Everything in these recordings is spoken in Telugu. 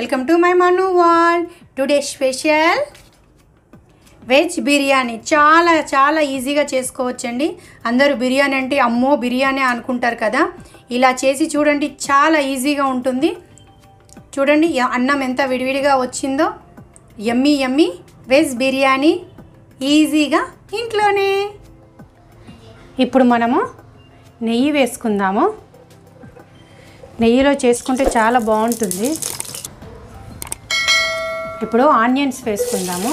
వెల్కమ్ టు మై మను వాల్ టుడే స్పెషల్ వెజ్ బిర్యానీ చాలా చాలా ఈజీగా చేసుకోవచ్చండి అందరూ బిర్యానీ అంటే అమ్మో బిర్యానీ అనుకుంటారు కదా ఇలా చేసి చూడండి చాలా ఈజీగా ఉంటుంది చూడండి య- అన్నం ఎంత విడివిడిగా వచ్చిందో యమ్మీ యమ్మీ వెజ్ బిర్యానీ ఈజీగా ఇంట్లోనే ఇప్పుడు మనము నెయ్యి వేసుకుందాము నెయ్యిలో చేసుకుంటే చాలా బాగుంటుంది ఇప్పుడు ఆనియన్స్ వేసుకుందాము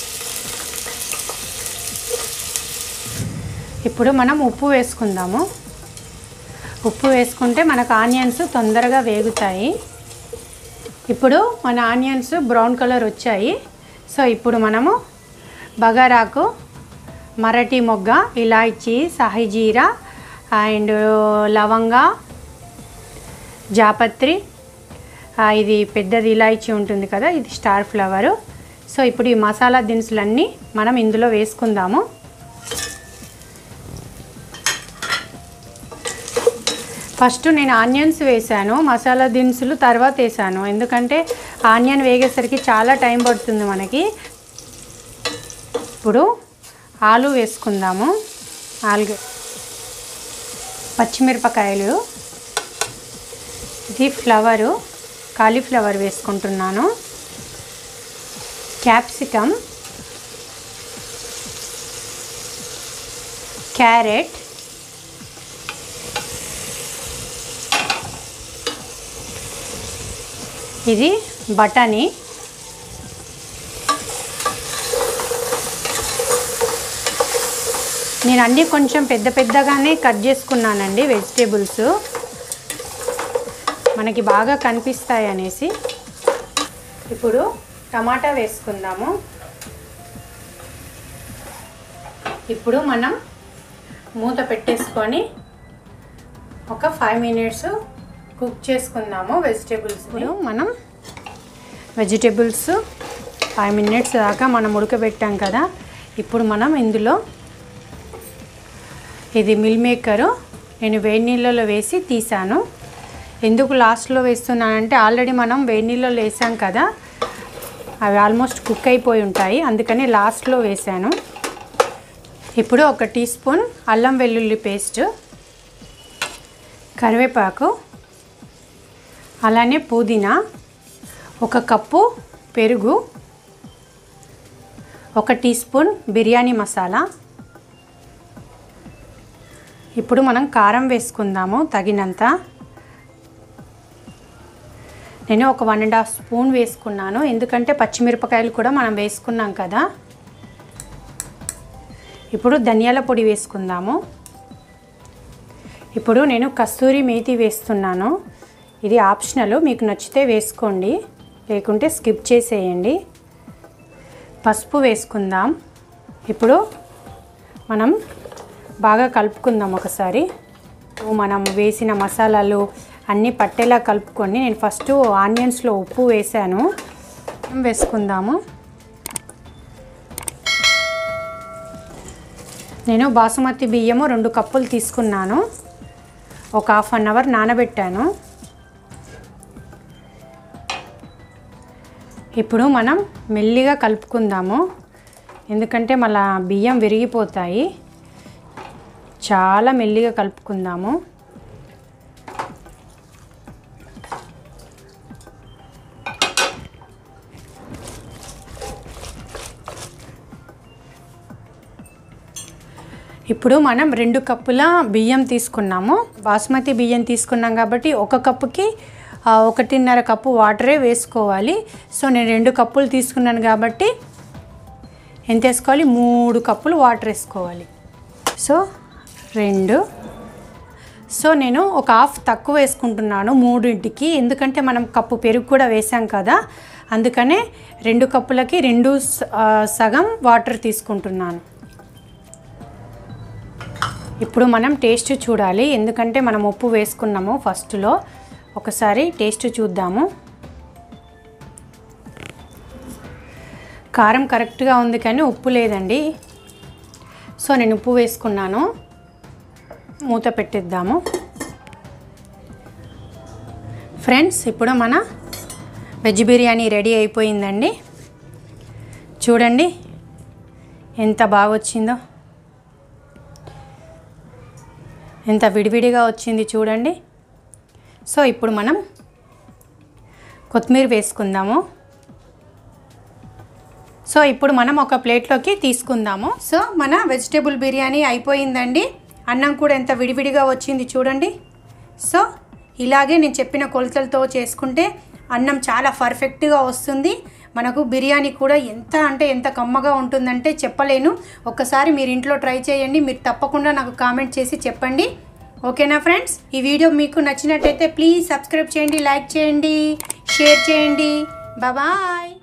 ఇప్పుడు మనం ఉప్పు వేసుకుందాము ఉప్పు వేసుకుంటే మనకు ఆనియన్స్ తొందరగా వేగుతాయి ఇప్పుడు మన ఆనియన్స్ బ్రౌన్ కలర్ వచ్చాయి సో ఇప్పుడు మనము బగారాకు మరటి మొగ్గ ఇలాచి సాహిజీరా అండ్ లవంగా జాపత్రి ఆ, ఇది పెద్దది ఇలాచి ఉంటుంది కదా ఇది స్టార్ ఫ్లవరు సో ఇప్పుడు ఈ మసాలా దినుసులన్నీ మనం ఇందులో వేసుకుందాము ఫస్ట్ నేను ఆనియన్స్ వేసాను మసాలా దినుసులు తర్వాత వేసాను ఎందుకంటే ఆనియన్ వేగేసరికి చాలా టైం పడుతుంది మనకి ఇప్పుడు ఆలు వేసుకుందాము ఆలుగ పచ్చిమిరపకాయలు ఇది ఫ్లవరు కాలీఫ్లవర్ వేసుకుంటున్నాను క్యాప్సికమ్ క్యారెట్ ఇది బఠానీ నేను అన్నీ కొంచెం పెద్ద పెద్దగానే కట్ చేసుకున్నానండి వెజిటేబుల్స్ మనకి బాగా కనిపిస్తాయి అనేసి ఇప్పుడు టమాటా వేసుకుందాము ఇప్పుడు మనం మూత పెట్టేసుకొని ఒక ఫైవ్ మినిట్స్ కుక్ చేసుకుందాము వెజిటేబుల్స్ మనం వెజిటేబుల్స్ ఫైవ్ మినిట్స్ దాకా మనం ఉడకబెట్టాం కదా ఇప్పుడు మనం ఇందులో ఇది మిల్ మేకరు నేను వేడి నీళ్ళలో వేసి తీసాను ఎందుకు లాస్ట్లో వేస్తున్నానంటే ఆల్రెడీ మనం వేడి నీళ్ళలో వేసాం కదా అవి ఆల్మోస్ట్ కుక్ అయిపోయి ఉంటాయి అందుకని లాస్ట్లో వేసాను ఇప్పుడు ఒక టీ స్పూన్ అల్లం వెల్లుల్లి పేస్ట్ కరివేపాకు అలానే పుదీనా ఒక కప్పు పెరుగు ఒక టీ స్పూన్ బిర్యానీ మసాలా ఇప్పుడు మనం కారం వేసుకుందాము తగినంత నేను ఒక వన్ అండ్ హాఫ్ స్పూన్ వేసుకున్నాను ఎందుకంటే పచ్చిమిరపకాయలు కూడా మనం వేసుకున్నాం కదా ఇప్పుడు ధనియాల పొడి వేసుకుందాము ఇప్పుడు నేను కస్తూరి మేతి వేస్తున్నాను ఇది ఆప్షనల్ మీకు నచ్చితే వేసుకోండి లేకుంటే స్కిప్ చేసేయండి పసుపు వేసుకుందాం ఇప్పుడు మనం బాగా కలుపుకుందాం ఒకసారి మనం వేసిన మసాలాలు అన్నీ పట్టేలా కలుపుకొని నేను ఫస్ట్ ఆనియన్స్లో ఉప్పు వేసాను వేసుకుందాము నేను బాసుమతి బియ్యము రెండు కప్పులు తీసుకున్నాను ఒక హాఫ్ అన్ అవర్ నానబెట్టాను ఇప్పుడు మనం మెల్లిగా కలుపుకుందాము ఎందుకంటే మళ్ళా బియ్యం విరిగిపోతాయి చాలా మెల్లిగా కలుపుకుందాము ఇప్పుడు మనం రెండు కప్పుల బియ్యం తీసుకున్నాము బాస్మతి బియ్యం తీసుకున్నాం కాబట్టి ఒక కప్పుకి ఆ, ఒకటిన్నర కప్పు వాటరే వేసుకోవాలి సో నేను రెండు కప్పులు తీసుకున్నాను కాబట్టి ఎంత వేసుకోవాలి మూడు కప్పులు వాటర్ వేసుకోవాలి సో రెండు సో నేను ఒక హాఫ్ తక్కువ వేసుకుంటున్నాను మూడింటికి ఎందుకంటే మనం కప్పు పెరుగు కూడా వేసాం కదా అందుకనే రెండు కప్పులకి రెండు స- ఆ, సగం వాటర్ తీసుకుంటున్నాను ఇప్పుడు మనం టేస్ట్ చూడాలి ఎందుకంటే మనం ఉప్పు వేసుకున్నాము ఫస్ట్లో ఒకసారి టేస్ట్ చూద్దాము కారం కరెక్ట్గా ఉంది కానీ ఉప్పు లేదండి సో నేను ఉప్పు వేసుకున్నాను మూత పెట్టిద్దాము ఫ్రెండ్స్ ఇప్పుడు మన వెజ్ బిర్యానీ రెడీ అయిపోయిందండి చూడండి ఎంత బాగా వచ్చిందో ఎంత విడివిడిగా వచ్చింది చూడండి సో ఇప్పుడు మనం కొత్తిమీర వేసుకుందాము సో ఇప్పుడు మనం ఒక ప్లేట్లోకి తీసుకుందాము సో మన వెజిటేబుల్ బిర్యానీ అయిపోయిందండి అన్నం కూడా ఎంత విడివిడిగా వచ్చింది చూడండి సో ఇలాగే నేను చెప్పిన కొలతలతో చేసుకుంటే అన్నం చాలా పర్ఫెక్ట్గా వస్తుంది మనకు బిర్యానీ కూడా ఎంత అంటే ఎంత కమ్మగా ఉంటుందంటే చెప్పలేను ఒక్కసారి మీరు ఇంట్లో ట్రై చేయండి మీరు తప్పకుండా నాకు కామెంట్ చేసి చెప్పండి ఓకేనా ఫ్రెండ్స్ ఈ వీడియో మీకు నచ్చినట్టయితే ప్లీజ్ సబ్స్క్రైబ్ చేయండి లైక్ చేయండి షేర్ చేయండి బాయ్